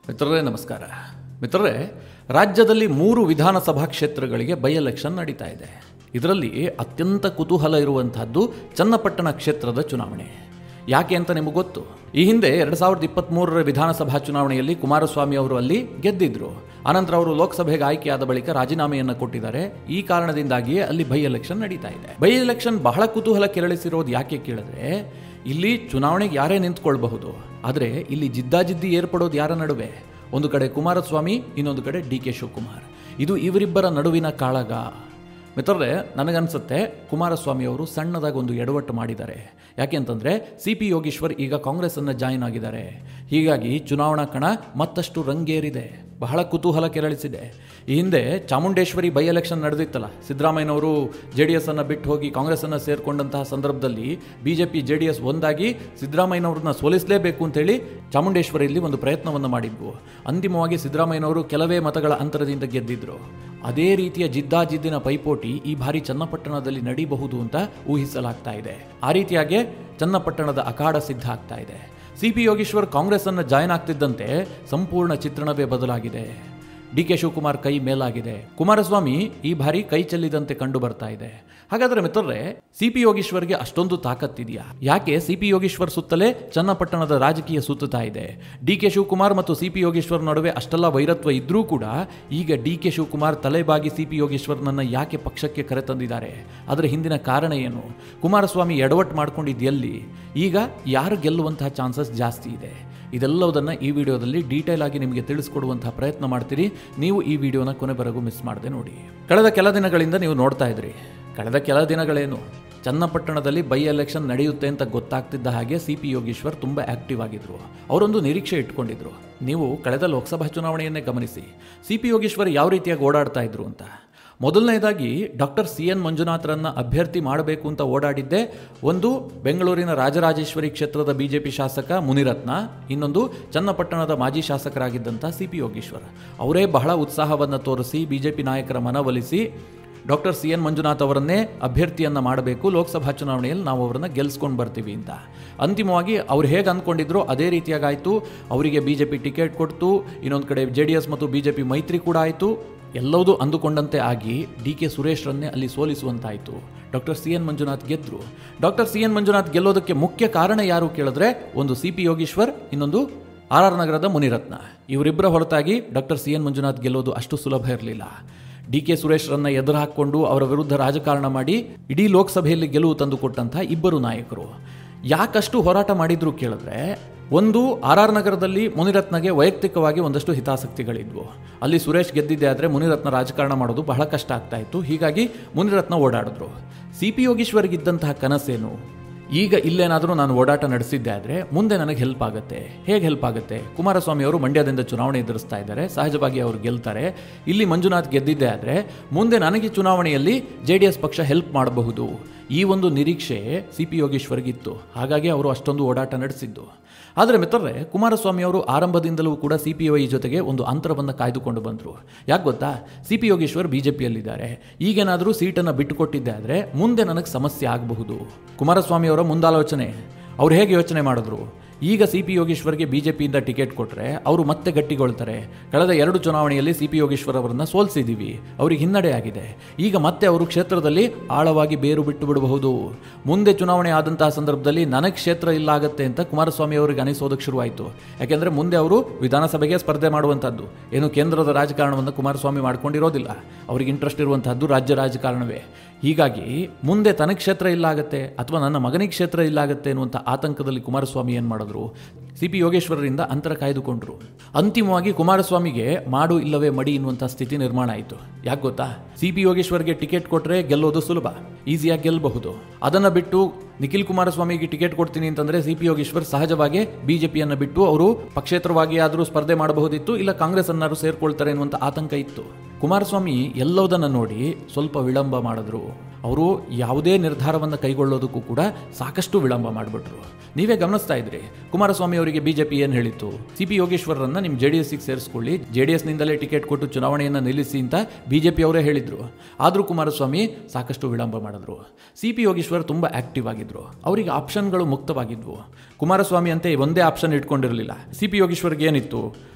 ಮಿತ್ರರೇ ನಮಸ್ಕಾರ ಮಿತ್ರರೇ ರಾಜ್ಯದಲ್ಲಿ ಮೂರು ವಿಧಾನಸಭಾ ಕ್ಷೇತ್ರಗಳಿಗೆ ಬೈ ಎಲೆಕ್ಷನ್ ನಡೀತಾ ಇದೆ ಇದರಲ್ಲಿ ಅತ್ಯಂತ ಕುತೂಹಲ ಇರುವಂತಹದ್ದು ಚನ್ನಪಟ್ಟಣ ಕ್ಷೇತ್ರದ ಚುನಾವಣೆ ಯಾಕೆ ಅಂತ ನಿಮಗೆ ಗೊತ್ತು ಈ ಹಿಂದೆ ಎರಡು ಸಾವಿರದ ಇಪ್ಪತ್ತ್ಮೂರರ ವಿಧಾನಸಭಾ ಚುನಾವಣೆಯಲ್ಲಿ ಕುಮಾರಸ್ವಾಮಿ ಅವರು ಅಲ್ಲಿ ಗೆದ್ದಿದ್ರು ಅನಂತರ ಅವರು ಲೋಕಸಭೆಗೆ ಆಯ್ಕೆಯಾದ ಬಳಿಕ ರಾಜೀನಾಮೆಯನ್ನು ಕೊಟ್ಟಿದ್ದಾರೆ ಈ ಕಾರಣದಿಂದಾಗಿಯೇ ಅಲ್ಲಿ ಬೈ ಎಲೆಕ್ಷನ್ ನಡೀತಾ ಇದೆ ಬೈ ಎಲೆಕ್ಷನ್ ಬಹಳ ಕುತೂಹಲ ಕೆರಳಿಸಿರೋದು ಯಾಕೆ ಕೇಳಿದ್ರೆ ಇಲ್ಲಿ ಚುನಾವಣೆಗೆ ಯಾರೇ ನಿಂತ್ಕೊಳ್ಬಹುದು ಆದರೆ ಇಲ್ಲಿ ಜಿದ್ದಾಜಿದ್ದಿ ಏರ್ಪಡೋದು ಯಾರ ನಡುವೆ ಒಂದು ಕಡೆ ಕುಮಾರಸ್ವಾಮಿ ಇನ್ನೊಂದು ಕಡೆ ಡಿ ಕೆ ಶಿವಕುಮಾರ್ ಇದು ಇವರಿಬ್ಬರ ನಡುವಿನ ಕಾಳಗ ಮಿತ್ರರೇ ನನಗನ್ಸುತ್ತೆ ಕುಮಾರಸ್ವಾಮಿ ಅವರು ಸಣ್ಣದಾಗಿ ಒಂದು ಎಡವಟ್ಟು ಮಾಡಿದ್ದಾರೆ ಯಾಕೆ ಅಂತಂದರೆ ಸಿ ಪಿ ಯೋಗೀಶ್ವರ್ ಈಗ ಕಾಂಗ್ರೆಸ್ಸನ್ನು ಜಾಯಿನ್ ಆಗಿದ್ದಾರೆ ಹೀಗಾಗಿ ಚುನಾವಣಾ ಕಣ ಮತ್ತಷ್ಟು ರಂಗೇರಿದೆ ಬಹಳ ಕುತೂಹಲ ಕೆರಳಿಸಿದೆ ಈ ಹಿಂದೆ ಚಾಮುಂಡೇಶ್ವರಿ ಬೈ ಎಲೆಕ್ಷನ್ ನಡೆದಿತ್ತಲ್ಲ ಸಿದ್ದರಾಮಯ್ಯನವರು ಜೆ ಡಿ ಎಸ್ ಅನ್ನು ಬಿಟ್ಟು ಹೋಗಿ ಕಾಂಗ್ರೆಸ್ಸನ್ನು ಸೇರಿಕೊಂಡಂತಹ ಸಂದರ್ಭದಲ್ಲಿ B J P J D S ಒಂದಾಗಿ ಸಿದ್ದರಾಮಯ್ಯನವ್ರನ್ನ ಸೋಲಿಸಲೇಬೇಕು ಅಂತೇಳಿ ಚಾಮುಂಡೇಶ್ವರಿಯಲ್ಲಿ ಒಂದು ಪ್ರಯತ್ನವನ್ನು ಮಾಡಿದ್ವು ಅಂತಿಮವಾಗಿ ಸಿದ್ದರಾಮಯ್ಯನವರು ಕೆಲವೇ ಮತಗಳ ಅಂತರದಿಂದ ಗೆದ್ದಿದ್ರು ಅದೇ ರೀತಿಯ ಜಿದ್ದಾಜಿದ್ದಿನ ಪೈಪೋಟಿ ಈ ಬಾರಿ ಚನ್ನಪಟ್ಟಣದಲ್ಲಿ ನಡೀಬಹುದು ಅಂತ ಊಹಿಸಲಾಗ್ತಾ ಇದೆ ಆ ರೀತಿಯಾಗಿ ಚನ್ನಪಟ್ಟಣದ ಅಖಾಡ ಸಿದ್ಧ ಆಗ್ತಾ ಇದೆ ಸಿ ಪಿ ಯೋಗೀಶ್ವರ್ ಕಾಂಗ್ರೆಸ್ ಅನ್ನು ಜಾಯ್ನ್ ಆಗ್ತಿದ್ದಂತೆ ಸಂಪೂರ್ಣ ಚಿತ್ರಣವೇ ಬದಲಾಗಿದೆ ಡಿ ಕೆ ಶಿವಕುಮಾರ್ ಕೈ ಮೇಲಾಗಿದೆ ಕುಮಾರಸ್ವಾಮಿ ಈ ಬಾರಿ ಕೈ ಚೆಲ್ಲಿದಂತೆ ಕಂಡು ಬರ್ತಾ ಇದೆ ಹಾಗಾದ್ರೆ ಮಿತ್ರರೇ ಸಿ ಪಿ ಯೋಗೀಶ್ವರ್ಗೆ ಅಷ್ಟೊಂದು ತಾಕತ್ತಿದೆಯಾ ಯಾಕೆ ಸಿ ಪಿ ಯೋಗೀಶ್ವರ್ ಸುತ್ತಲೇ ಚನ್ನಪಟ್ಟಣದ ರಾಜಕೀಯ ಸುತ್ತುತ್ತಾ ಇದೆ ಡಿ ಕೆ ಶಿವಕುಮಾರ್ ಮತ್ತು ಸಿ ಪಿ ಯೋಗೀಶ್ವರ್ ನಡುವೆ ಅಷ್ಟೆಲ್ಲ ವೈರತ್ವ ಇದ್ರೂ ಕೂಡ ಈಗ ಡಿ ಕೆ ಶಿವಕುಮಾರ್ ತಲೆಬಾಗಿ ಸಿ ಪಿ ಯೋಗೀಶ್ವರ್ನನ್ನ ಯಾಕೆ ಪಕ್ಷಕ್ಕೆ ಕರೆತಂದಿದ್ದಾರೆ ಅದರ ಹಿಂದಿನ ಕಾರಣ ಏನು ಕುಮಾರಸ್ವಾಮಿ ಎಡವಟ್ಟು ಮಾಡ್ಕೊಂಡಿದ್ದು ಎಲ್ಲಿ ಈಗ ಯಾರು ಗೆಲ್ಲುವಂತಹ ಚಾನ್ಸಸ್ ಜಾಸ್ತಿ ಇದೆ ಇದೆಲ್ಲವುದನ್ನು ಈ ವಿಡಿಯೋದಲ್ಲಿ ಡೀಟೇಲ್ ಆಗಿ ನಿಮಗೆ ತಿಳಿಸ್ಕೊಡುವಂತಹ ಪ್ರಯತ್ನ ಮಾಡ್ತೀರಿ ನೀವು ಈ ವಿಡಿಯೋನ ಕೊನೆವರೆಗೂ ಮಿಸ್ ಮಾಡದೆ ನೋಡಿ ಕಳೆದ ಕೆಲ ದಿನಗಳಿಂದ ನೀವು ನೋಡ್ತಾ ಇದ್ರಿ ಕಳೆದ ಕೆಲ ದಿನಗಳೇನು ಚನ್ನಪಟ್ಟಣದಲ್ಲಿ ಬೈ ಎಲೆಕ್ಷನ್ ನಡೆಯುತ್ತೆ ಅಂತ ಗೊತ್ತಾಗ್ತಿದ್ದ ಹಾಗೆ ಸಿ ಪಿ ಯೋಗೀಶ್ವರ್ ತುಂಬ ಆಕ್ಟಿವ್ ಆಗಿದ್ರು ಅವರೊಂದು ನಿರೀಕ್ಷೆ ಇಟ್ಕೊಂಡಿದ್ರು ನೀವು ಕಳೆದ ಲೋಕಸಭಾ ಚುನಾವಣೆಯನ್ನೇ ಗಮನಿಸಿ ಸಿ ಪಿ ಯೋಗೀಶ್ವರ್ ಯಾವ ರೀತಿಯಾಗಿ ಓಡಾಡ್ತಾ ಇದ್ರು ಅಂತ ಮೊದಲನೇದಾಗಿ ಡಾಕ್ಟರ್ ಸಿ ಎನ್ ಮಂಜುನಾಥರನ್ನ ಅಭ್ಯರ್ಥಿ ಮಾಡಬೇಕು ಅಂತ ಓಡಾಡಿದ್ದೆ ಒಂದು ಬೆಂಗಳೂರಿನ ರಾಜರಾಜೇಶ್ವರಿ ಕ್ಷೇತ್ರದ ಬಿಜೆಪಿ ಶಾಸಕ ಮುನಿರತ್ನ ಇನ್ನೊಂದು ಚನ್ನಪಟ್ಟಣದ ಮಾಜಿ ಶಾಸಕರಾಗಿದ್ದಂಥ ಸಿ ಪಿ ಯೋಗೀಶ್ವರ್ ಅವರೇ ಬಹಳ ಉತ್ಸಾಹವನ್ನು ತೋರಿಸಿ ಬಿಜೆಪಿ ನಾಯಕರ ಮನವೊಲಿಸಿ ಡಾಕ್ಟರ್ ಸಿ ಎನ್ ಮಂಜುನಾಥ್ ಅವರನ್ನೇ ಅಭ್ಯರ್ಥಿಯನ್ನು ಮಾಡಬೇಕು ಲೋಕಸಭಾ ಚುನಾವಣೆಯಲ್ಲಿ ನಾವು ಅವರನ್ನ ಗೆಲ್ಸ್ಕೊಂಡು ಬರ್ತೀವಿ ಅಂತ ಅಂತಿಮವಾಗಿ ಅವ್ರು ಹೇಗೆ ಅಂದ್ಕೊಂಡಿದ್ರು ಅದೇ ರೀತಿಯಾಗಾಯಿತು ಅವರಿಗೆ ಬಿ ಜೆ ಪಿ ಟಿಕೆಟ್ ಕೊಡ್ತು ಇನ್ನೊಂದು ಕಡೆ ಜೆ ಡಿ ಎಸ್ ಮತ್ತು ಬಿ ಜೆ ಪಿ ಮೈತ್ರಿ ಕೂಡ ಆಯಿತು ಎಲ್ಲವೂ ಅಂದುಕೊಂಡಂತೆ ಆಗಿ ಡಿ ಕೆ ಸುರೇಶ್ರನ್ನೇ ಅಲ್ಲಿ ಸೋಲಿಸುವಂತಾಯಿತು ಡಾಕ್ಟರ್ ಸಿ ಎನ್ ಮಂಜುನಾಥ್ ಗೆದ್ದರು ಡಾಕ್ಟರ್ ಸಿ ಎನ್ ಮಂಜುನಾಥ್ ಗೆಲ್ಲೋದಕ್ಕೆ ಮುಖ್ಯ ಕಾರಣ ಯಾರು ಕೇಳಿದ್ರೆ ಒಂದು ಸಿ ಪಿ ಯೋಗೀಶ್ವರ್ ಇನ್ನೊಂದು ಆರ್ ಆರ್ ನಗರದ ಮುನಿರತ್ನ ಇವರಿಬ್ಬರ ಹೊರತಾಗಿ ಡಾಕ್ಟರ್ ಸಿ ಎನ್ ಮಂಜುನಾಥ್ ಗೆಲ್ಲೋದು ಅಷ್ಟು ಸುಲಭ ಇರಲಿಲ್ಲ ಡಿ ಕೆ ಸುರೇಶ್ರನ್ನ ಎದುರು ಹಾಕ್ಕೊಂಡು ಅವರ ವಿರುದ್ಧ ರಾಜಕಾರಣ ಮಾಡಿ ಇಡೀ ಲೋಕಸಭೆಯಲ್ಲಿ ಗೆಲುವು ತಂದುಕೊಟ್ಟಂಥ ಇಬ್ಬರು ನಾಯಕರು ಯಾಕಷ್ಟು ಹೋರಾಟ ಮಾಡಿದ್ರು ಕೇಳಿದ್ರೆ ಒಂದು ಆರ್ ಆರ್ ನಗರದಲ್ಲಿ ಮುನಿರತ್ನಗೆ ವೈಯಕ್ತಿಕವಾಗಿ ಒಂದಷ್ಟು ಹಿತಾಸಕ್ತಿಗಳಿದ್ವು ಅಲ್ಲಿ ಸುರೇಶ್ ಗೆದ್ದಿದ್ದೆ ಆದರೆ ಮುನಿರತ್ನ ರಾಜಕಾರಣ ಮಾಡೋದು ಬಹಳ ಕಷ್ಟ ಆಗ್ತಾ ಇತ್ತು ಹೀಗಾಗಿ ಮುನಿರತ್ನ ಓಡಾಡಿದ್ರು ಸಿ ಪಿ ಯೋಗೀಶ್ವರ್ಗಿದ್ದಂತಹ ಕನಸೇನು ಈಗ ಇಲ್ಲೇನಾದರೂ ನಾನು ಓಡಾಟ ನಡೆಸಿದ್ದೆ ಆದರೆ ಮುಂದೆ ನನಗೆ ಹೆಲ್ಪ್ ಆಗುತ್ತೆ ಹೇಗೆ ಹೆಲ್ಪ್ ಆಗುತ್ತೆ ಕುಮಾರಸ್ವಾಮಿ ಅವರು ಮಂಡ್ಯದಿಂದ ಚುನಾವಣೆ ಎದುರಿಸ್ತಾ ಇದ್ದಾರೆ ಸಹಜವಾಗಿ ಅವರು ಗೆಲ್ತಾರೆ ಇಲ್ಲಿ ಮಂಜುನಾಥ್ ಗೆದ್ದಿದ್ದೆ ಆದರೆ ಮುಂದೆ ನನಗೆ ಚುನಾವಣೆಯಲ್ಲಿ ಜೆ ಡಿ ಎಸ್ ಪಕ್ಷ ಹೆಲ್ಪ್ ಮಾಡಬಹುದು ಈ ಒಂದು ನಿರೀಕ್ಷೆ ಸಿ ಪಿ ಯೋಗೇಶ್ವರ್ಗಿತ್ತು ಹಾಗಾಗಿ ಅವರು ಅಷ್ಟೊಂದು ಓಡಾಟ ನಡೆಸಿದ್ದು ಆದರೆ ಮಿತ್ರರೇ ಕುಮಾರಸ್ವಾಮಿ ಅವರು ಆರಂಭದಿಂದಲೂ ಕೂಡ ಸಿ ಪಿ ವೈ ಜೊತೆಗೆ ಒಂದು ಅಂತರವನ್ನು ಕಾಯ್ದುಕೊಂಡು ಬಂದರು ಯಾಕೆ ಗೊತ್ತಾ C P Yogeshwar B J ಪಿಯಲ್ಲಿದ್ದಾರೆ ಈಗೇನಾದರೂ ಸೀಟನ್ನು ಬಿಟ್ಟುಕೊಟ್ಟಿದ್ದೆ ಆದರೆ ಮುಂದೆ ನನಗೆ ಸಮಸ್ಯೆ ಆಗಬಹುದು ಕುಮಾರಸ್ವಾಮಿ ಅವರ ಮುಂದಾಲೋಚನೆ ಅವ್ರು ಹೇಗೆ ಯೋಚನೆ ಮಾಡಿದ್ರು ಈಗ ಸಿ ಪಿ ಯೋಗೇಶ್ವರ್ಗೆ ಬಿ ಜೆ ಪಿಯಿಂದ ಟಿಕೆಟ್ ಕೊಟ್ಟರೆ ಅವರು ಮತ್ತೆ ಗಟ್ಟಿಗೊಳ್ತಾರೆ ಕಳೆದ ಎರಡು ಚುನಾವಣೆಯಲ್ಲಿ ಸಿ ಪಿ ಯೋಗೇಶ್ವರ್ ಅವರನ್ನು ಸೋಲಿಸಿದ್ದೀವಿ ಅವರಿಗೆ ಹಿನ್ನಡೆ ಆಗಿದೆ ಈಗ ಮತ್ತೆ ಅವರು ಕ್ಷೇತ್ರದಲ್ಲಿ ಆಳವಾಗಿ ಬೇರು ಬಿಟ್ಟು ಬಿಡಬಹುದು ಮುಂದೆ ಚುನಾವಣೆ ಆದಂತಹ ಸಂದರ್ಭದಲ್ಲಿ ನನಗೆ ಕ್ಷೇತ್ರ ಇಲ್ಲ ಆಗುತ್ತೆ ಅಂತ ಕುಮಾರಸ್ವಾಮಿ ಅವರಿಗೆ ಅನಿಸೋದಕ್ಕೆ ಶುರುವಾಯಿತು ಯಾಕೆಂದರೆ ಮುಂದೆ ಅವರು ವಿಧಾನಸಭೆಗೆ ಸ್ಪರ್ಧೆ ಮಾಡುವಂಥದ್ದು ಏನು ಕೇಂದ್ರದ ರಾಜಕಾರಣವನ್ನು ಕುಮಾರಸ್ವಾಮಿ ಮಾಡ್ಕೊಂಡಿರೋದಿಲ್ಲ ಅವರಿಗೆ ಇಂಟ್ರೆಸ್ಟ್ ಇರುವಂತಹದ್ದು ರಾಜ್ಯ ರಾಜಕಾರಣವೇ ಹೀಗಾಗಿ ಮುಂದೆ ತನಗೆ ಕ್ಷೇತ್ರ ಇಲ್ಲ ಆಗುತ್ತೆ ಅಥವಾ ನನ್ನ ಮಗನಿಗೆ ಕ್ಷೇತ್ರ ಇಲ್ಲ ಆಗುತ್ತೆ ಅನ್ನುವಂಥ ಆತಂಕದಲ್ಲಿ ಕುಮಾರಸ್ವಾಮಿ ಏನು ಮಾಡಿದ್ರು ಸಿ ಪಿ ಯೋಗೇಶ್ವರರಿಂದ ಅಂತರ ಕಾಯ್ದುಕೊಂಡ್ರು ಅಂತಿಮವಾಗಿ ಕುಮಾರಸ್ವಾಮಿಗೆ ಮಾಡು ಇಲ್ಲವೇ ಮಡಿ ಎನ್ನುವಂಥ ಸ್ಥಿತಿ ನಿರ್ಮಾಣ ಆಯಿತು ಯಾಕೆ ಗೊತ್ತಾ ಸಿ ಪಿ ಯೋಗೇಶ್ವರ್ಗೆ ಟಿಕೆಟ್ ಕೊಟ್ಟರೆ ಗೆಲ್ಲೋದು ಸುಲಭ ಈಸಿಯಾಗಿ ಗೆಲ್ಲಬಹುದು ಅದನ್ನು ಬಿಟ್ಟು ನಿಖಿಲ್ ಕುಮಾರಸ್ವಾಮಿಗೆ ಟಿಕೆಟ್ ಕೊಡ್ತೀನಿ ಅಂತಂದ್ರೆ ಸಿ ಪಿ ಯೋಗೇಶ್ವರ್ ಸಹಜವಾಗಿ ಬಿಜೆಪಿಯನ್ನು ಬಿಟ್ಟು ಅವರು ಪಕ್ಷೇತರವಾಗಿ ಆದರೂ ಸ್ಪರ್ಧೆ ಮಾಡಬಹುದಿತ್ತು ಇಲ್ಲ ಕಾಂಗ್ರೆಸ್ ಅನ್ನಾರು ಸೇರ್ಕೊಳ್ತಾರೆ ಎನ್ನುವಂಥ ಆತಂಕ ಇತ್ತು ಕುಮಾರಸ್ವಾಮಿ ಎಲ್ಲವುದನ್ನು ನೋಡಿ ಸ್ವಲ್ಪ ವಿಳಂಬ ಮಾಡಿದ್ರು ಅವರು ಯಾವುದೇ ನಿರ್ಧಾರವನ್ನು ಕೈಗೊಳ್ಳೋದಕ್ಕೂ ಕೂಡ ಸಾಕಷ್ಟು ವಿಳಂಬ ಮಾಡಿಬಿಟ್ರು ನೀವೇ ಗಮನಿಸ್ತಾ ಇದ್ರಿ ಕುಮಾರಸ್ವಾಮಿ ಅವರಿಗೆ ಬಿಜೆಪಿ ಏನು ಹೇಳಿತ್ತು ಸಿ ಪಿ ಯೋಗೇಶ್ವರರನ್ನ ನಿಮ್ಮ ಜೆ ಡಿ ಎಸ್ಗೆ ಸೇರಿಸ್ಕೊಳ್ಳಿ ಜೆ ಡಿ ಎಸ್ನಿಂದಲೇ ಟಿಕೆಟ್ ಕೊಟ್ಟು ಚುನಾವಣೆಯನ್ನು ನಿಲ್ಲಿಸಿ ಅಂತ ಬಿಜೆಪಿ ಅವರೇ ಹೇಳಿದ್ರು ಆದರೂ ಕುಮಾರಸ್ವಾಮಿ ಸಾಕಷ್ಟು ವಿಳಂಬ ಮಾಡಿದ್ರು ಸಿ ಪಿ ಯೋಗೇಶ್ವರ್ ತುಂಬ ಆಕ್ಟಿವ್ ಆಗಿದ್ರು ಅವರಿಗೆ ಆಪ್ಷನ್ಗಳು ಮುಕ್ತವಾಗಿದ್ವು ಕುಮಾರಸ್ವಾಮಿ ಅಂತೆ ಒಂದೇ ಆಪ್ಷನ್ ಇಟ್ಕೊಂಡಿರಲಿಲ್ಲ ಸಿ ಪಿ ಯೋಗೇಶ್ವರ್ಗೆ ಏನಿತ್ತು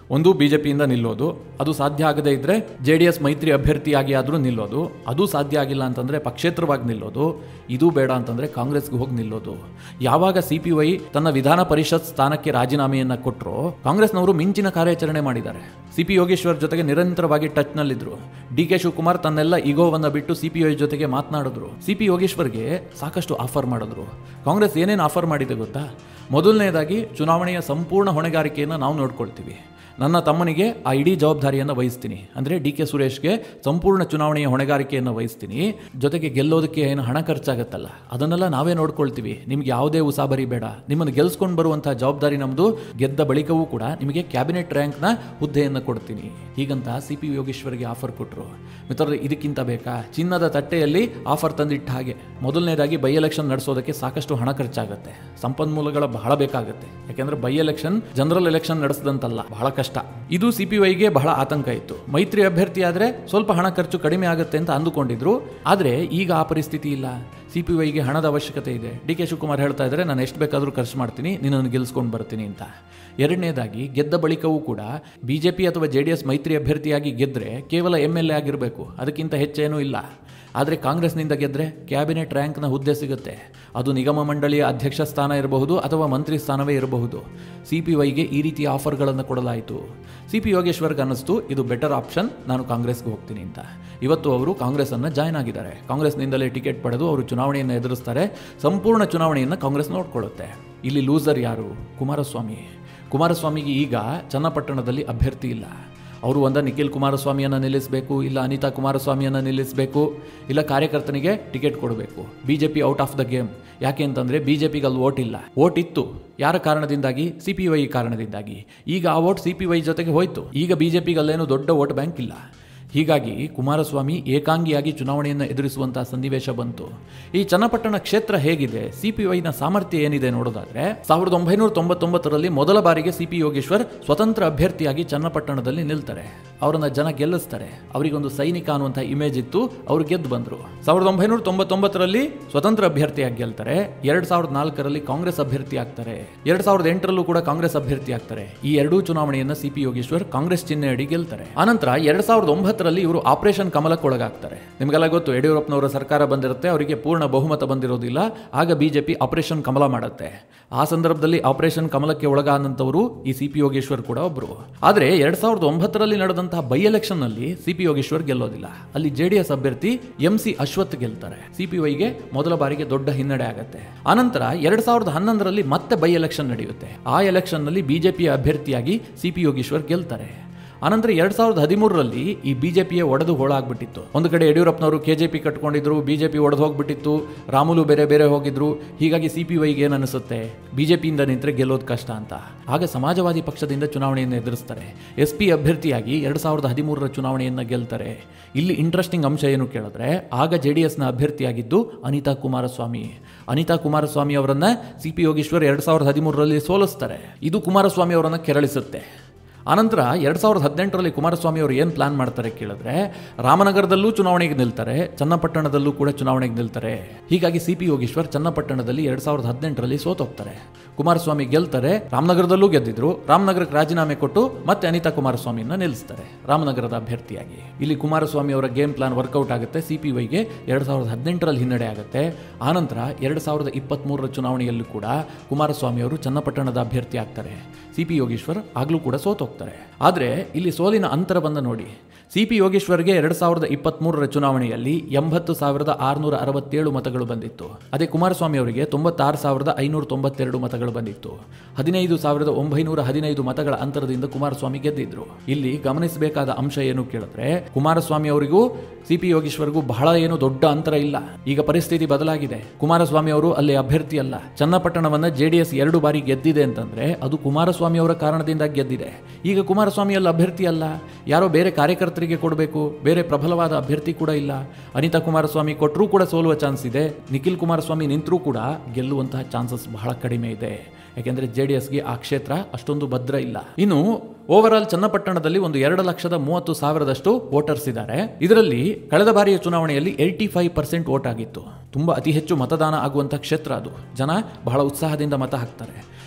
ಒಂದು ಬಿಜೆಪಿಯಿಂದ ನಿಲ್ಲೋದು ಅದು ಸಾಧ್ಯ ಆಗದೇ ಇದ್ರೆ ಜೆ ಡಿ ಎಸ್ ಮೈತ್ರಿ ಅಭ್ಯರ್ಥಿಯಾಗಿ ಆದರೂ ನಿಲ್ಲೋದು ಅದು ಸಾಧ್ಯ ಆಗಿಲ್ಲ ಅಂತಂದ್ರೆ ಪಕ್ಷೇತರವಾಗಿ ನಿಲ್ಲೋದು ಇದು ಬೇಡ ಅಂತಂದ್ರೆ ಕಾಂಗ್ರೆಸ್ಗೆ ಹೋಗಿ ನಿಲ್ಲೋದು ಯಾವಾಗ ಸಿ ಪಿ ವೈ ತನ್ನ ವಿಧಾನ ಪರಿಷತ್ ಸ್ಥಾನಕ್ಕೆ ರಾಜೀನಾಮೆಯನ್ನ ಕೊಟ್ಟರು ಕಾಂಗ್ರೆಸ್ನವರು ಮಿಂಚಿನ ಕಾರ್ಯಾಚರಣೆ ಮಾಡಿದ್ದಾರೆ ಸಿ ಪಿ ಯೋಗೇಶ್ವರ್ ಜೊತೆಗೆ ನಿರಂತರವಾಗಿ ಟಚ್ನಲ್ಲಿದ್ದರು ಡಿ ಕೆ ಶಿವಕುಮಾರ್ ತನ್ನೆಲ್ಲ ಈಗೋವನ್ನ ಬಿಟ್ಟು ಸಿ ಪಿ ಐ ಜೊತೆಗೆ ಮಾತನಾಡಿದ್ರು ಸಿ ಪಿ ಯೋಗೇಶ್ವರ್ಗೆ ಸಾಕಷ್ಟು ಆಫರ್ ಮಾಡಿದ್ರು ಕಾಂಗ್ರೆಸ್ ಏನೇನು ಆಫರ್ ಮಾಡಿದೆ ಗೊತ್ತಾ ಮೊದಲನೇದಾಗಿ ಚುನಾವಣೆಯ ಸಂಪೂರ್ಣ ಹೊಣೆಗಾರಿಕೆಯನ್ನು ನಾವು ನೋಡ್ಕೊಳ್ತೀವಿ ನನ್ನ ತಮ್ಮನಿಗೆ ಆ ಇಡೀ ಜವಾಬ್ದಾರಿಯನ್ನು ವಹಿಸ್ತೀನಿ ಅಂದರೆ ಡಿ ಕೆ ಸುರೇಶ್ಗೆ ಸಂಪೂರ್ಣ ಚುನಾವಣೆಯ ಹೊಣೆಗಾರಿಕೆಯನ್ನು ವಹಿಸ್ತೀನಿ ಜೊತೆಗೆ ಗೆಲ್ಲೋದಕ್ಕೆ ಏನು ಹಣ ಖರ್ಚಾಗತ್ತಲ್ಲ ಅದನ್ನೆಲ್ಲ ನಾವೇ ನೋಡ್ಕೊಳ್ತೀವಿ ನಿಮ್ಗೆ ಯಾವುದೇ ಉಸಾಬರಿ ಬೇಡ ನಿಮ್ಮನ್ನು ಗೆಲ್ಸ್ಕೊಂಡು ಬರುವಂತಹ ಜವಾಬ್ದಾರಿ ನಮ್ಮದು ಗೆದ್ದ ಬಳಿಕವೂ ಕೂಡ ನಿಮಗೆ ಕ್ಯಾಬಿನೆಟ್ ರ್ಯಾಂಕ್ನ ಹುದ್ದೆಯನ್ನು ಕೊಡ್ತೀನಿ ಹೀಗಂತ ಸಿ ಪಿ ಯೋಗೇಶ್ವರ್ಗೆ ಆಫರ್ ಕೊಟ್ಟರು ಮಿತ್ರರು ಇದಕ್ಕಿಂತ ಬೇಕಾ ಚಿನ್ನದ ತಟ್ಟೆಯಲ್ಲಿ ಆಫರ್ ತಂದಿಟ್ಟ ಹಾಗೆ ಮೊದಲನೇದಾಗಿ ಬೈ ಎಲೆಕ್ಷನ್ ನಡೆಸೋದಕ್ಕೆ ಸಾಕಷ್ಟು ಹಣ ಖರ್ಚಾಗುತ್ತೆ ಸಂಪನ್ಮೂಲಗಳ ಬಹಳ ಬೇಕಾಗುತ್ತೆ ಯಾಕೆಂದ್ರೆ ಬೈ ಎಲೆಕ್ಷನ್ ಜನರಲ್ ಎಲೆಕ್ಷನ್ ನಡೆಸದಂತಲ್ಲ ಬಹಳ ಕಷ್ಟ ಇದು ಸಿ ಪಿ ವೈಗೆ ಬಹಳ ಆತಂಕ ಇತ್ತು ಮೈತ್ರಿ ಅಭ್ಯರ್ಥಿ ಆದ್ರೆ ಸ್ವಲ್ಪ ಹಣ ಖರ್ಚು ಕಡಿಮೆ ಆಗುತ್ತೆ ಅಂತ ಅಂದುಕೊಂಡಿದ್ರು ಆದ್ರೆ ಈಗ ಆ ಪರಿಸ್ಥಿತಿ ಇಲ್ಲ ಸಿ ಪಿ ವೈಗೆ ಹಣದ ಅವಶ್ಯಕತೆ ಇದೆ ಡಿ ಕೆ ಶಿವಕುಮಾರ್ ಹೇಳ್ತಾ ಇದ್ದಾರೆ ನಾನು ಎಷ್ಟು ಬೇಕಾದರೂ ಖರ್ಚು ಮಾಡ್ತೀನಿ ನಿನ್ನನ್ನು ಗೆಲ್ಸ್ಕೊಂಡು ಬರ್ತೀನಿ ಅಂತ ಎರಡನೇದಾಗಿ ಗೆದ್ದ ಬಳಿಕವೂ ಕೂಡ ಬಿಜೆಪಿ ಅಥವಾ ಜೆ ಡಿ ಎಸ್ ಮೈತ್ರಿ ಅಭ್ಯರ್ಥಿಯಾಗಿ ಗೆದ್ರೆ ಕೇವಲ ಎಮ್ ಎಲ್ ಎ ಆಗಿರಬೇಕು ಅದಕ್ಕಿಂತ ಹೆಚ್ಚೇನೂ ಇಲ್ಲ ಆದರೆ ಕಾಂಗ್ರೆಸ್ನಿಂದ ಗೆದ್ದರೆ ಕ್ಯಾಬಿನೆಟ್ ರ್ಯಾಂಕ್ನ ಹುದ್ದೆ ಸಿಗುತ್ತೆ ಅದು ನಿಗಮ ಮಂಡಳಿಯ ಅಧ್ಯಕ್ಷ ಸ್ಥಾನ ಇರಬಹುದು ಅಥವಾ ಮಂತ್ರಿ ಸ್ಥಾನವೇ ಇರಬಹುದು ಸಿ ಪಿ ವೈಗೆ ಈ ರೀತಿಯ ಆಫರ್ಗಳನ್ನು ಕೊಡಲಾಯಿತು ಸಿ ಪಿ ಯೋಗೇಶ್ವರ್ಗೆ ಅನ್ನಿಸ್ತು ಇದು ಬೆಟರ್ ಆಪ್ಷನ್ ನಾನು ಕಾಂಗ್ರೆಸ್ಗೆ ಹೋಗ್ತೀನಿ ಅಂತ ಇವತ್ತು ಅವರು ಕಾಂಗ್ರೆಸ್ಸನ್ನು ಜಾಯ್ನ್ ಆಗಿದ್ದಾರೆ ಕಾಂಗ್ರೆಸ್ನಿಂದಲೇ ಟಿಕೆಟ್ ಪಡೆದು ಅವರು ಚುನಾವಣೆಯನ್ನು ಎದುರಿಸ್ತಾರೆ ಸಂಪೂರ್ಣ ಚುನಾವಣೆಯನ್ನು ಕಾಂಗ್ರೆಸ್ ನೋಡ್ಕೊಳ್ಳುತ್ತೆ ಇಲ್ಲಿ ಲೂಸರ್ ಯಾರು ಕುಮಾರಸ್ವಾಮಿ ಕುಮಾರಸ್ವಾಮಿಗೆ ಈಗ ಚನ್ನಪಟ್ಟಣದಲ್ಲಿ ಅಭ್ಯರ್ಥಿ ಇಲ್ಲ ಅವರು ಒಂದ ನಿಖಿಲ್ ಕುಮಾರಸ್ವಾಮಿಯನ್ನು ನಿಲ್ಲಿಸಬೇಕು ಇಲ್ಲ ಅನಿತಾ ಕುಮಾರಸ್ವಾಮಿಯನ್ನು ನಿಲ್ಲಿಸಬೇಕು ಇಲ್ಲ ಕಾರ್ಯಕರ್ತನಿಗೆ ಟಿಕೆಟ್ ಕೊಡಬೇಕು B J P out of the game ಯಾಕೆ ಅಂತಂದರೆ ಬಿ ಜೆ ಪಿಗೆ ಅಲ್ಲಿ ವೋಟ್ ಇಲ್ಲ ವೋಟ್ ಇತ್ತು ಯಾರ ಕಾರಣದಿಂದಾಗಿ ಸಿ ಪಿ ವೈ ಕಾರಣದಿಂದಾಗಿ ಈಗ ಆ ವೋಟ್ ಸಿ ಪಿ ವೈ ಜೊತೆಗೆ ಹೋಯ್ತು ಈಗ ಬಿ ಜೆ ಪಿಗೆ ಅಲ್ಲೇನು ದೊಡ್ಡ ವೋಟ್ ಬ್ಯಾಂಕ್ ಇಲ್ಲ ಹೀಗಾಗಿ ಕುಮಾರಸ್ವಾಮಿ ಏಕಾಂಗಿಯಾಗಿ ಚುನಾವಣೆಯನ್ನು ಎದುರಿಸುವಂತಹ ಸನ್ನಿವೇಶ ಬಂತು ಈ ಚನ್ನಪಟ್ಟಣ ಕ್ಷೇತ್ರ ಹೇಗಿದೆ ಸಿಪಿ ವೈನ ಸಾಮರ್ಥ್ಯ ಏನಿದೆ ನೋಡೋದಾದ್ರೆ ಸಾವಿರದ ಒಂಬೈನೂರ ತೊಂಬತ್ತೊಂಬತ್ತರಲ್ಲಿ ಮೊದಲ ಬಾರಿಗೆ ಸಿಪಿ ಯೋಗೇಶ್ವರ್ ಸ್ವತಂತ್ರ ಅಭ್ಯರ್ಥಿಯಾಗಿ ಚನ್ನಪಟ್ಟಣದಲ್ಲಿ ನಿಲ್ತಾರೆ ಅವರನ್ನ ಜನ ಗೆಲ್ಲಿಸ್ತಾರೆ ಅವರಿಗೊಂದು ಸೈನಿಕ ಅನ್ನುವಂಥ ಇಮೇಜ್ ಇತ್ತು ಅವ್ರು ಗೆದ್ದು ಬಂದರು ಸಾವಿರದ ಒಂಬೈನೂರ ತೊಂಬತ್ತೊಂಬತ್ತರಲ್ಲಿ ಸ್ವತಂತ್ರ ಅಭ್ಯರ್ಥಿಯಾಗಿ ಗೆಲ್ತಾರೆ ಎರಡ್ ಸಾವಿರದ ನಾಲ್ಕರಲ್ಲಿ ಕಾಂಗ್ರೆಸ್ ಅಭ್ಯರ್ಥಿ ಆಗ್ತಾರೆ ಎರಡ್ ಸಾವಿರದ ಎಂಟರಲ್ಲೂ ಕೂಡ ಕಾಂಗ್ರೆಸ್ ಅಭ್ಯರ್ಥಿ ಆಗ್ತಾರೆ ಈ ಎರಡೂ ಚುನಾವಣೆಯನ್ನ ಸಿಪಿ ಯೋಗೇಶ್ವರ್ ಕಾಂಗ್ರೆಸ್ ಚಿಹ್ನೆ ಅಡಿ ಗೆಲ್ತಾರೆ ಆನಂತರ ಎರಡ್ ಸಾವಿರದ ಒಂಬತ್ತರಲ್ಲಿ ಇವರು ಆಪರೇಷನ್ ಕಮಲಕ್ಕೆ ಒಳಗಾಗ್ತಾರೆ ನಿಮಗೆಲ್ಲ ಗೊತ್ತು ಯಡಿಯೂರಪ್ಪನವರ ಸರ್ಕಾರ ಬಂದಿರುತ್ತೆ ಅವರಿಗೆ ಪೂರ್ಣ ಬಹುಮತ ಬಂದಿರೋದಿಲ್ಲ ಆಗ ಬಿಜೆಪಿ ಆಪರೇಷನ್ ಕಮಲ ಮಾಡುತ್ತೆ ಆ ಸಂದರ್ಭದಲ್ಲಿ ಆಪರೇಷನ್ ಕಮಲಕ್ಕೆ ಒಳಗಾದಂಥವರು ಈ ಸಿ ಪಿ ಯೋಗೇಶ್ವರ್ ಕೂಡ ಒಬ್ರು ಆದ್ರೆ ಎರಡ್ ಸಾವಿರದ ಒಂಬತ್ತರಲ್ಲಿ ನಡೆದಂತಹ ಬೈ ಎಲೆಕ್ಷನ್ ನಲ್ಲಿ ಸಿ ಪಿ ಯೋಗೇಶ್ವರ್ ಗೆಲ್ಲೋದಿಲ್ಲ ಅಲ್ಲಿ ಜೆಡಿಎಸ್ ಅಭ್ಯರ್ಥಿ ಎಂ ಸಿ ಅಶ್ವಥ್ ಗೆಲ್ತಾರೆ ಸಿ ಪಿ ವೈಗೆ ಮೊದಲ ಬಾರಿಗೆ ದೊಡ್ಡ ಹಿನ್ನಡೆ ಆಗುತ್ತೆ ಆನಂತರ ಎರಡ್ ಸಾವಿರದ ಹನ್ನೊಂದರಲ್ಲಿ ಮತ್ತೆ ಬೈ ಎಲೆಕ್ಷನ್ ನಡೆಯುತ್ತೆ ಆ ಎಲೆಕ್ಷನ್ ನಲ್ಲಿ ಬಿಜೆಪಿಯ ಅಭ್ಯರ್ಥಿಯಾಗಿ ಸಿ ಪಿ ಯೋಗೇಶ್ವರ್ ಗೆಲ್ತಾರೆ ಆನಂತರ ಎರಡ್ ಸಾವಿರದ ಹದಿಮೂರರಲ್ಲಿ ಈ ಬಿಜೆಪಿಯ ಒಡೆದು ಹೋಳಾಗ್ಬಿಟ್ಟಿತ್ತು ಒಂದು ಕಡೆ ಯಡಿಯೂರಪ್ಪನವರು ಕೆಜೆಪಿ ಕಟ್ಕೊಂಡಿದ್ರು ಬಿಜೆಪಿ ಒಡೆದು ಹೋಗ್ಬಿಟ್ಟಿತ್ತು ರಾಮುಲು ಬೇರೆ ಬೇರೆ ಹೋಗಿದ್ರು ಹೀಗಾಗಿ ಸಿ ಪಿ ವೈಗೆ ಏನು ಅನಿಸುತ್ತೆ ಬಿಜೆಪಿಯಿಂದ ನಿಂತರೆ ಗೆಲ್ಲೋದು ಕಷ್ಟ ಅಂತ ಆಗ ಸಮಾಜವಾದಿ ಪಕ್ಷದಿಂದ ಚುನಾವಣೆಯನ್ನು ಎದುರಿಸ್ತಾರೆ ಎಸ್ ಪಿ ಅಭ್ಯರ್ಥಿಯಾಗಿ ಎರಡ್ ಸಾವಿರದ ಹದಿಮೂರರ ಚುನಾವಣೆಯನ್ನು ಗೆಲ್ತಾರೆ ಇಲ್ಲಿ ಇಂಟ್ರೆಸ್ಟಿಂಗ್ ಅಂಶ ಏನು ಕೇಳಿದ್ರೆ ಆಗ ಜೆ ಡಿ ಎಸ್ನ ಅಭ್ಯರ್ಥಿಯಾಗಿದ್ದು ಅನಿತಾ ಕುಮಾರಸ್ವಾಮಿ ಅನಿತಾ ಕುಮಾರಸ್ವಾಮಿ ಅವರನ್ನ ಸಿ ಪಿ ಯೋಗೇಶ್ವರ್ ಎರಡ್ ಸಾವಿರದ ಹದಿಮೂರರಲ್ಲಿ ಸೋಲಿಸ್ತಾರೆ ಇದು ಕುಮಾರಸ್ವಾಮಿ ಅವರನ್ನ ಕೆರಳಿಸುತ್ತೆ ಆನಂತರ ಎರಡು ಸಾವಿರದ ಹದಿನೆಂಟರಲ್ಲಿ ಕುಮಾರಸ್ವಾಮಿ ಅವರು ಏನು ಪ್ಲಾನ್ ಮಾಡ್ತಾರೆ ಕೇಳಿದ್ರೆ ರಾಮನಗರದಲ್ಲೂ ಚುನಾವಣೆಗೆ ನಿಲ್ತಾರೆ ಚನ್ನಪಟ್ಟಣದಲ್ಲೂ ಕೂಡ ಚುನಾವಣೆಗೆ ನಿಲ್ತಾರೆ ಹೀಗಾಗಿ ಸಿ ಪಿ ಯೋಗೇಶ್ವರ್ ಚನ್ನಪಟ್ಟಣದಲ್ಲಿ ಎರಡು ಸಾವಿರದ ಹದಿನೆಂಟರಲ್ಲಿ ಸೋತೋಗ್ತಾರೆ ಕುಮಾರಸ್ವಾಮಿ ಗೆಲ್ತಾರೆ ರಾಮನಗರದಲ್ಲೂ ಗೆದ್ದಿದ್ರು ರಾಮನಗರಕ್ಕೆ ರಾಜೀನಾಮೆ ಕೊಟ್ಟು ಮತ್ತೆ ಅನಿತಾ ಕುಮಾರಸ್ವಾಮಿಯನ್ನ ನಿಲ್ಲಿಸ್ತಾರೆ ರಾಮನಗರದ ಅಭ್ಯರ್ಥಿಯಾಗಿ ಇಲ್ಲಿ ಕುಮಾರಸ್ವಾಮಿ ಅವರ ಗೇಮ್ ಪ್ಲಾನ್ ವರ್ಕೌಟ್ ಆಗುತ್ತೆ ಸಿ ಪಿ ವೈಗೆ ಎರಡು ಸಾವಿರದ ಹದಿನೆಂಟರಲ್ಲಿ ಹಿನ್ನಡೆ ಆಗುತ್ತೆ ಆನಂತರ ಎರಡು ಸಾವಿರದ ಇಪ್ಪತ್ತ್ಮೂರರ ಚುನಾವಣೆಯಲ್ಲೂ ಕೂಡ ಕುಮಾರಸ್ವಾಮಿ ಅವರು ಚನ್ನಪಟ್ಟಣದ ಅಭ್ಯರ್ಥಿ ಆಗ್ತಾರೆ ಸಿ ಪಿ ಯೋಗೇಶ್ವರ್ ಆಗ್ಲೂ ಕೂಡ ಸೋತೋಗ್ತಾರೆ ಆದರೆ ಇಲ್ಲಿ ಸೋಲಿನ ಅಂತರವನ್ನು ನೋಡಿ ಸಿ ಪಿ ಯೋಗೇಶ್ವರ್ಗೆ ಎರಡು ಸಾವಿರದ ಇಪ್ಪತ್ತ್ಮೂರರ ಚುನಾವಣೆಯಲ್ಲಿ ಎಂಬತ್ತು ಸಾವಿರದ ಆರುನೂರ ಅರವತ್ತೇಳು ಮತಗಳು ಬಂದಿತ್ತು ಅದೇ ಕುಮಾರಸ್ವಾಮಿ ಅವರಿಗೆ ತೊಂಬತ್ತಾರು ಸಾವಿರದ ಐನೂರ ತೊಂಬತ್ತೆರಡು ಮತಗಳು ಬಂದಿತ್ತು ಹದಿನೈದು ಸಾವಿರದ ಒಂಬೈನೂರ ಹದಿನೈದು ಮತಗಳ ಅಂತರದಿಂದ ಕುಮಾರಸ್ವಾಮಿ ಗೆದ್ದಿದ್ರು ಇಲ್ಲಿ ಗಮನಿಸಬೇಕಾದ ಅಂಶ ಏನು ಕೇಳಿದ್ರೆ ಕುಮಾರಸ್ವಾಮಿ ಅವರಿಗೂ ಸಿ ಪಿ ಯೋಗೇಶ್ವರ್ಗೂ ಬಹಳ ಏನು ದೊಡ್ಡ ಅಂತರ ಇಲ್ಲ ಈಗ ಪರಿಸ್ಥಿತಿ ಬದಲಾಗಿದೆ ಕುಮಾರಸ್ವಾಮಿ ಅವರು ಅಲ್ಲಿ ಅಭ್ಯರ್ಥಿ ಅಲ್ಲ ಚನ್ನಪಟ್ಟಣವನ್ನ ಜೆಡಿಎಸ್ ಎರಡು ಬಾರಿ ಗೆದ್ದಿದೆ ಅಂತಂದ್ರೆ ಅದು ಕುಮಾರಸ್ವಾಮಿ ಅವರ ಕಾರಣದಿಂದ ಗೆದ್ದಿದೆ ಈಗ ಕುಮಾರಸ್ವಾಮಿ ಅಲ್ಲಿ ಅಭ್ಯರ್ಥಿ ಅಲ್ಲ ಯಾರೋ ಬೇರೆ ಕಾರ್ಯಕರ್ತರಿಗೆ ಕೊಡಬೇಕು ಬೇರೆ ಪ್ರಬಲವಾದ ಅಭ್ಯರ್ಥಿ ಕೂಡ ಇಲ್ಲ ಅನಿತಾ ಕುಮಾರಸ್ವಾಮಿ ಕೊಟ್ಟರೂ ಕೂಡ ಸೋಲುವ ಚಾನ್ಸ್ ಇದೆ ನಿಖಿಲ್ ಕುಮಾರಸ್ವಾಮಿ ನಿಂತರೂ ಕೂಡ ಗೆಲ್ಲುವಂತಹ ಚಾನ್ಸಸ್ ಬಹಳ ಕಡಿಮೆ ಇದೆ ಯಾಕೆಂದ್ರೆ ಜೆ ಡಿ ಎಸ್ಗೆ ಆ ಕ್ಷೇತ್ರ ಅಷ್ಟೊಂದು ಭದ್ರ ಇಲ್ಲ ಇನ್ನು ಓವರ್ ಆಲ್ ಚನ್ನಪಟ್ಟಣದಲ್ಲಿ ಒಂದು ಎರಡು ಲಕ್ಷದ ಮೂವತ್ತು ಸಾವಿರದಷ್ಟು ವೋಟರ್ಸ್ ಇದ್ದಾರೆ ಇದರಲ್ಲಿ ಕಳೆದ ಬಾರಿಯ ಚುನಾವಣೆಯಲ್ಲಿ ಏಯ್ಟಿ ಫೈವ್ ಪರ್ಸೆಂಟ್ ವೋಟ್ ಆಗಿತ್ತು ತುಂಬಾ ಅತಿ ಹೆಚ್ಚು ಮತದಾನ ಆಗುವಂಥ ಕ್ಷೇತ್ರ ಅದು ಜನ ಬಹಳ ಉತ್ಸಾಹದಿಂದ ಮತ ಹಾಕ್ತಾರೆ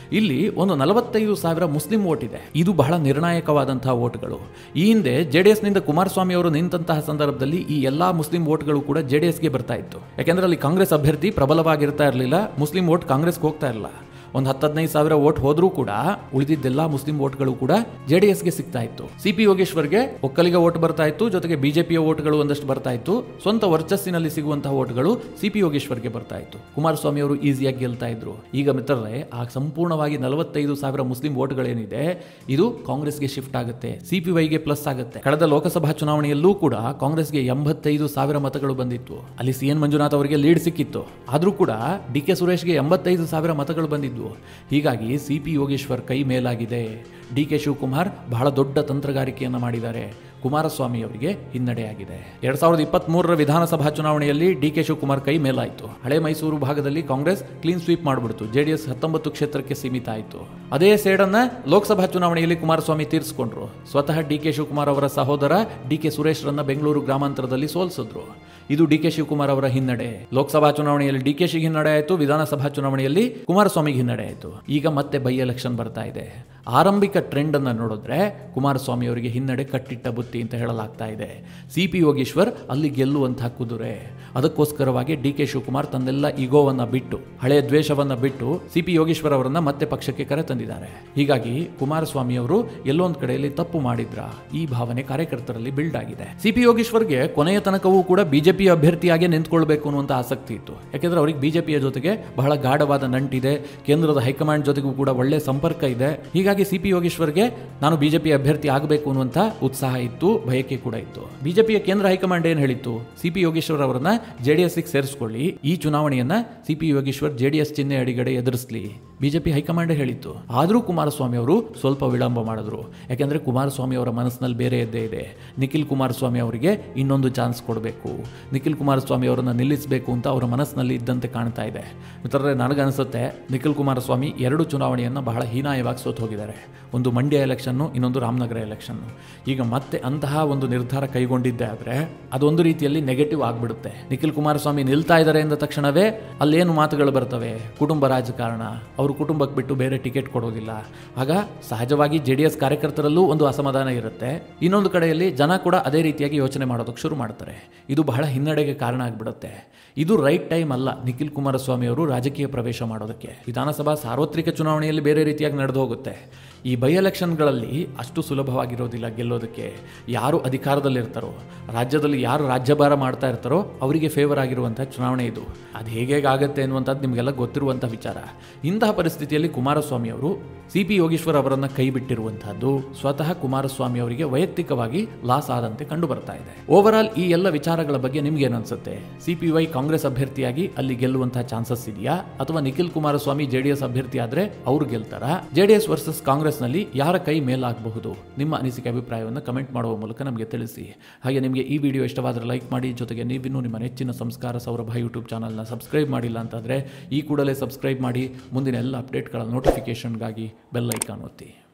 ಇಲ್ಲಿ ಒಂದು ನಲವತ್ತೈದು ಸಾವಿರ ಮುಸ್ಲಿಂ ಓಟ್ ಇದೆ ಇದು ಬಹಳ ನಿರ್ಣಾಯಕವಾದಂತಹ ಓಟ್ಗಳು ಈ ಹಿಂದೆ ಜೆ ಡಿ ಎಸ್ನಿಂದ ಕುಮಾರಸ್ವಾಮಿ ಅವರು ನಿಂತಹ ಸಂದರ್ಭದಲ್ಲಿ ಈ ಎಲ್ಲಾ ಮುಸ್ಲಿಂ ಓಟ್ಗಳು ಕೂಡ ಜೆ ಡಿ ಎಸ್ಗೆ ಬರ್ತಾ ಇತ್ತು ಯಾಕೆಂದ್ರೆ ಅಲ್ಲಿ ಕಾಂಗ್ರೆಸ್ ಅಭ್ಯರ್ಥಿ ಪ್ರಬಲವಾಗಿರ್ತಾ ಇರಲಿಲ್ಲ ಮುಸ್ಲಿಂ ಓಟ್ ಕಾಂಗ್ರೆಸ್ಗೆ ಹೋಗ್ತಾ ಇರಲಿಲ್ಲ ಒಂದು ಹತ್ತು ಹದಿನೈದು ಸಾವಿರ ಓಟ್ ಹೋದ್ರೂ ಕೂಡ ಉಳಿದಿದ್ದೆಲ್ಲ ಮುಸ್ಲಿಂ ಓಟ್ಗಳು ಕೂಡ ಜೆ ಡಿ ಎಸ್ಗೆ ಸಿಗ್ತಾ ಇತ್ತು ಸಿ ಪಿ ಯೋಗೇಶ್ವರ್ಗೆ ಒಕ್ಕಲಿಗ ಓಟ್ ಬರ್ತಾ ಇತ್ತು ಜೊತೆಗೆ ಬಿಜೆಪಿಯ ಓಟ್ಗಳು ಒಂದಷ್ಟು ಬರ್ತಾ ಇತ್ತು ಸ್ವಂತ ವರ್ಚಸ್ಸಿನಲ್ಲಿ ಸಿಗುವಂತಹ ಓಟ್ಗಳು ಸಿ ಪಿ ಯೋಗೇಶ್ವರ್ಗೆ ಬರ್ತಾ ಇತ್ತು ಕುಮಾರಸ್ವಾಮಿ ಅವರು ಈಸಿಯಾಗಿ ಗೆಲ್ತಾ ಇದ್ರು ಈಗ ಮಿತ್ರರೇ ಆ ಸಂಪೂರ್ಣವಾಗಿ ನಲವತ್ತೈದು ಸಾವಿರ ಮುಸ್ಲಿಂ ಓಟ್ಗಳೇನಿದೆ ಇದು ಕಾಂಗ್ರೆಸ್ಗೆ ಶಿಫ್ಟ್ ಆಗುತ್ತೆ ಸಿ ಪಿ ವೈಗೆ ಪ್ಲಸ್ ಆಗುತ್ತೆ ಕಳೆದ ಲೋಕಸಭಾ ಚುನಾವಣೆಯಲ್ಲೂ ಕೂಡ ಕಾಂಗ್ರೆಸ್ಗೆ ಎಂಬತ್ತೈದು ಸಾವಿರ ಮತಗಳು ಬಂದಿತ್ತು ಅಲ್ಲಿ ಸಿ ಎನ್ ಮಂಜುನಾಥ್ ಅವರಿಗೆ ಲೀಡ್ ಸಿಕ್ಕಿತ್ತು ಆದ್ರೂ ಕೂಡ ಡಿ ಕೆ ಸುರೇಶ್ಗೆ ಎಂಬತ್ತೈದು ಸಾವಿರ ಮತಗಳು ಬಂದಿದ್ವು ಹೀಗಾಗಿ ಸಿ ಪಿ ಯೋಗೇಶ್ವರ್ ಕೈ ಮೇಲಾಗಿದೆ ಡಿ ಕೆ ಶಿವಕುಮಾರ್ ಬಹಳ ದೊಡ್ಡ ತಂತ್ರಗಾರಿಕೆಯನ್ನು ಮಾಡಿದ್ದಾರೆ ಕುಮಾರಸ್ವಾಮಿ ಅವರಿಗೆ ಹಿನ್ನಡೆಯಾಗಿದೆ ಎರಡ್ ಸಾವಿರದ ಇಪ್ಪತ್ತ್ ಮೂರರ ವಿಧಾನಸಭಾ ಚುನಾವಣೆಯಲ್ಲಿ ಡಿ ಕೆ ಶಿವಕುಮಾರ್ ಕೈ ಮೇಲಾಯಿತು ಹಳೆ ಮೈಸೂರು ಭಾಗದಲ್ಲಿ ಕಾಂಗ್ರೆಸ್ ಕ್ಲೀನ್ ಸ್ವೀಪ್ ಮಾಡಿಬಿಡ್ತು ಜೆಡಿಎಸ್ ಹತ್ತೊಂಬತ್ತು ಕ್ಷೇತ್ರಕ್ಕೆ ಸೀಮಿತ ಆಯಿತು ಅದೇ ಸೇಡನ್ನ ಲೋಕಸಭಾ ಚುನಾವಣೆಯಲ್ಲಿ ಕುಮಾರಸ್ವಾಮಿ ತೀರಿಸಿಕೊಂಡ್ರು ಸ್ವತಃ ಡಿ ಕೆ ಶಿವಕುಮಾರ್ ಅವರ ಸಹೋದರ ಡಿ ಕೆ ಸುರೇಶ್ರನ್ನ ಬೆಂಗಳೂರು ಗ್ರಾಮಾಂತರದಲ್ಲಿ ಸೋಲಿಸಿದ್ರು ಇದು ಡಿ ಕೆ ಶಿವಕುಮಾರ್ ಅವರ ಹಿನ್ನಡೆ ಲೋಕಸಭಾ ಚುನಾವಣೆಯಲ್ಲಿ ಡಿ ಕೆ ಶಿಗೆ ಹಿನ್ನಡೆ ಆಯಿತು ವಿಧಾನಸಭಾ ಚುನಾವಣೆಯಲ್ಲಿ ಕುಮಾರಸ್ವಾಮಿಗೆ ಹಿನ್ನಡೆ ಆಯಿತು ಈಗ ಮತ್ತೆ ಬೈ ಎಲೆಕ್ಷನ್ ಬರ್ತಾ ಇದೆ ಆರಂಭಿಕ ಟ್ರೆಂಡ್ ಅನ್ನು ನೋಡಿದ್ರೆ ಕುಮಾರಸ್ವಾಮಿ ಅವರಿಗೆ ಹಿನ್ನಡೆ ಕಟ್ಟಿಟ್ಟ ಬುತ್ತಿ ಅಂತ ಹೇಳಲಾಗ್ತಾ ಇದೆ ಸಿ ಪಿ ಯೋಗೇಶ್ವರ್ ಅಲ್ಲಿ ಗೆಲ್ಲುವಂತಹ ಕುದುರೆ ಅದಕ್ಕೋಸ್ಕರವಾಗಿ ಡಿ ಕೆ ಶಿವಕುಮಾರ್ ತನ್ನೆಲ್ಲ ಈಗೋವನ್ನ ಬಿಟ್ಟು ಹಳೆಯ ದ್ವೇಷವನ್ನ ಬಿಟ್ಟು ಸಿ ಪಿ ಯೋಗೇಶ್ವರ್ ಅವರನ್ನ ಮತ್ತೆ ಪಕ್ಷಕ್ಕೆ ಕರೆ ತಂದಿದ್ದಾರೆ ಹೀಗಾಗಿ ಕುಮಾರಸ್ವಾಮಿ ಅವರು ಎಲ್ಲೊಂದ್ ಕಡೆಯಲ್ಲಿ ತಪ್ಪು ಮಾಡಿದ್ರ ಈ ಭಾವನೆ ಕಾರ್ಯಕರ್ತರಲ್ಲಿ ಬಿಲ್ಡ್ ಆಗಿದೆ ಸಿ ಪಿ ಯೋಗೇಶ್ವರ್ಗೆ ಕೊನೆಯ ತನಕವೂ ಕೂಡ ಬಿಜೆಪಿ ಅಭ್ಯರ್ಥಿಯಾಗಿ ನಿಂತ್ಕೊಳ್ಬೇಕು ಅನ್ನುವಂತ ಆಸಕ್ತಿ ಇತ್ತು ಯಾಕೆಂದ್ರೆ ಅವರಿಗೆ ಬಿಜೆಪಿಯ ಜೊತೆಗೆ ಬಹಳ ಗಾಢವಾದ ನಂಟಿದೆ ಕೇಂದ್ರದ ಹೈಕಮಾಂಡ್ ಜೊತೆಗೂ ಕೂಡ ಒಳ್ಳೆ ಸಂಪರ್ಕ ಇದೆ ಹೀಗಾಗಿ ಸಿ ಪಿ ಯೋಗೇಶ್ವರ್ಗೆ ನಾನು ಬಿಜೆಪಿ ಅಭ್ಯರ್ಥಿ ಆಗಬೇಕು ಅನ್ನುವಂತ ಉತ್ಸಾಹ ಇತ್ತು ಬಯಕೆ ಕೂಡ ಇತ್ತು ಬಿಜೆಪಿಯ ಕೇಂದ್ರ ಹೈಕಮಾಂಡ್ ಏನ್ ಹೇಳಿತ್ತು ಸಿ ಪಿ ಯೋಗೇಶ್ವರ್ ಅವರನ್ನ ಜೆಡಿಎಸ್ ಸೇರಿಸಿಕೊಳ್ಳಿ ಈ ಚುನಾವಣೆಯನ್ನ ಸಿ ಪಿ ಯೋಗೇಶ್ವರ್ ಜೆಡಿಎಸ್ ಚಿಹ್ನೆ ಅಡಿಗಡೆ ಎದುರಿಸಲಿ ಬಿಜೆಪಿ ಹೈಕಮಾಂಡ್ ಹೇಳಿತ್ತು ಆದರೂ ಕುಮಾರಸ್ವಾಮಿ ಅವರು ಸ್ವಲ್ಪ ವಿಳಂಬ ಮಾಡಿದ್ರು ಯಾಕೆಂದ್ರೆ ಕುಮಾರಸ್ವಾಮಿ ಅವರ ಮನಸ್ಸಿನಲ್ಲಿ ಬೇರೆ ಇದ್ದೇ ಇದೆ ನಿಖಿಲ್ ಕುಮಾರಸ್ವಾಮಿ ಅವರಿಗೆ ಇನ್ನೊಂದು ಚಾನ್ಸ್ ಕೊಡಬೇಕು ನಿಖಿಲ್ ಕುಮಾರಸ್ವಾಮಿ ಅವರನ್ನು ನಿಲ್ಲಿಸಬೇಕು ಅಂತ ಅವರ ಮನಸ್ಸಿನಲ್ಲಿ ಇದ್ದಂತೆ ಕಾಣ್ತಾ ಇದೆ ಮಿತ್ರರೇ ನನಗನ್ಸುತ್ತೆ ನಿಖಿಲ್ ಕುಮಾರಸ್ವಾಮಿ ಎರಡು ಚುನಾವಣೆಯನ್ನು ಬಹಳ ಹೀನಾಯವಾಗಿ ಸೋತು ಹೋಗಿದ್ದಾರೆ ಒಂದು ಮಂಡ್ಯ ಎಲೆಕ್ಷನ್ನು ಇನ್ನೊಂದು ರಾಮನಗರ ಎಲೆಕ್ಷನ್ನು ಈಗ ಮತ್ತೆ ಅಂತಹ ಒಂದು ನಿರ್ಧಾರ ಕೈಗೊಂಡಿದ್ದೆ ಆದರೆ ಅದೊಂದು ರೀತಿಯಲ್ಲಿ ನೆಗೆಟಿವ್ ಆಗಿಬಿಡುತ್ತೆ ನಿಖಿಲ್ ಕುಮಾರಸ್ವಾಮಿ ನಿಲ್ತಾ ಇದ್ದಾರೆ ಎಂದ ತಕ್ಷಣವೇ ಅಲ್ಲೇನು ಮಾತುಗಳು ಬರ್ತವೆ ಕುಟುಂಬ ರಾಜಕಾರಣ ಅವರು ಕುಟುಂಬಕ್ಕೆ ಬಿಟ್ಟು ಬೇರೆ ಟಿಕೆಟ್ ಕೊಡೋದಿಲ್ಲ ಆಗ ಸಹಜವಾಗಿ ಜೆ ಡಿ ಎಸ್ ಕಾರ್ಯಕರ್ತರಲ್ಲೂ ಒಂದು ಅಸಮಾಧಾನ ಇರುತ್ತೆ ಇನ್ನೊಂದು ಕಡೆಯಲ್ಲಿ ಜನ ಕೂಡ ಅದೇ ರೀತಿಯಾಗಿ ಯೋಚನೆ ಮಾಡೋದಕ್ಕೆ ಶುರು ಮಾಡ್ತಾರೆ ಇದು ಬಹಳ ಹಿನ್ನಡೆಗೆ ಕಾರಣ ಆಗಿಬಿಡುತ್ತೆ ಇದು ರೈಟ್ ಟೈಮ್ ಅಲ್ಲ ನಿಖಿಲ್ ಕುಮಾರಸ್ವಾಮಿ ಅವರು ರಾಜಕೀಯ ಪ್ರವೇಶ ಮಾಡೋದಕ್ಕೆ ವಿಧಾನಸಭಾ ಸಾರ್ವತ್ರಿಕ ಚುನಾವಣೆಯಲ್ಲಿ ಬೇರೆ ರೀತಿಯಾಗಿ ನಡೆದು ಹೋಗುತ್ತೆ ಈ ಬೈ ಎಲೆಕ್ಷನ್ಗಳಲ್ಲಿ ಅಷ್ಟು ಸುಲಭವಾಗಿರೋದಿಲ್ಲ ಗೆಲ್ಲೋದಕ್ಕೆ ಯಾರು ಅಧಿಕಾರದಲ್ಲಿರ್ತಾರೋ ರಾಜ್ಯದಲ್ಲಿ ಯಾರು ರಾಜ್ಯಭಾರ ಮಾಡ್ತಾ ಇರ್ತಾರೋ ಅವರಿಗೆ ಫೇವರ್ ಆಗಿರುವಂಥ ಚುನಾವಣೆ ಇದು ಅದು ಹೇಗೆ ಆಗುತ್ತೆ ಅನ್ನುವಂಥದ್ದು ನಿಮಗೆಲ್ಲ ಗೊತ್ತಿರುವಂಥ ವಿಚಾರ ಇಂತಹ ಪರಿಸ್ಥಿತಿಯಲ್ಲಿ ಕುಮಾರಸ್ವಾಮಿ ಅವರು ಸಿ ಪಿ ಯೋಗೇಶ್ವರ್ ಅವರನ್ನು ಕೈ ಬಿಟ್ಟಿರುವಂತಹದ್ದು ಸ್ವತಃ ಕುಮಾರಸ್ವಾಮಿ ಅವರಿಗೆ ವೈಯಕ್ತಿಕವಾಗಿ ಲಾಸ್ ಆದಂತೆ ಕಂಡು ಬರ್ತಾ ಇದೆ ಓವರ್ ಆಲ್ ಈ ಎಲ್ಲ ವಿಚಾರಗಳ ಬಗ್ಗೆ ನಿಮ್ಗೆ ಅನ್ಸುತ್ತೆ ಸಿ ಪಿ ವೈ ಕಾಂಗ್ರೆಸ್ ಅಭ್ಯರ್ಥಿಯಾಗಿ ಅಲ್ಲಿ ಗೆಲ್ಲುವಂತಹ ಚಾನ್ಸಸ್ ಇದೆಯಾ ಅಥವಾ ನಿಖಿಲ್ ಕುಮಾರಸ್ವಾಮಿ ಜೆಡಿಎಸ್ ಅಭ್ಯರ್ಥಿ ಆದ್ರೆ ಅವ್ರು ಗೆಲ್ತಾರಾ ಜೆಡಿಎಸ್ ವರ್ಸಸ್ ಕಾಂಗ್ರೆಸ್ನಲ್ಲಿ ಯಾರ ಕೈ ಮೇಲಾಗಬಹುದು ನಿಮ್ಮ ಅನಿಸಿಕೆ ಅಭಿಪ್ರಾಯವನ್ನು ಕಮೆಂಟ್ ಮಾಡುವ ಮೂಲಕ ನಮಗೆ ತಿಳಿಸಿ ಹಾಗೆ ನಿಮಗೆ ಈ ವಿಡಿಯೋ ಇಷ್ಟವಾದರೆ ಲೈಕ್ ಮಾಡಿ ಜೊತೆಗೆ ನೀವಿನ್ನೂ ನಿಮ್ಮ ನೆಚ್ಚಿನ ಸಂಸ್ಕಾರ ಸೌರಭ ಯೂಟ್ಯೂಬ್ ಚಾನಲ್ನ ಸಬ್ಸ್ಕ್ರೈಬ್ ಮಾಡಿಲ್ಲ ಅಂತಂದರೆ ಈ ಕೂಡಲೇ ಸಬ್ಸ್ಕ್ರೈಬ್ ಮಾಡಿ ಮುಂದಿನ ಎಲ್ಲ ಅಪ್ಡೇಟ್ಗಳ ನೋಟಿಫಿಕೇಷನ್ಗಾಗಿ ಬೆಲ್ ಐಕಾನ್ ಒತ್ತಿ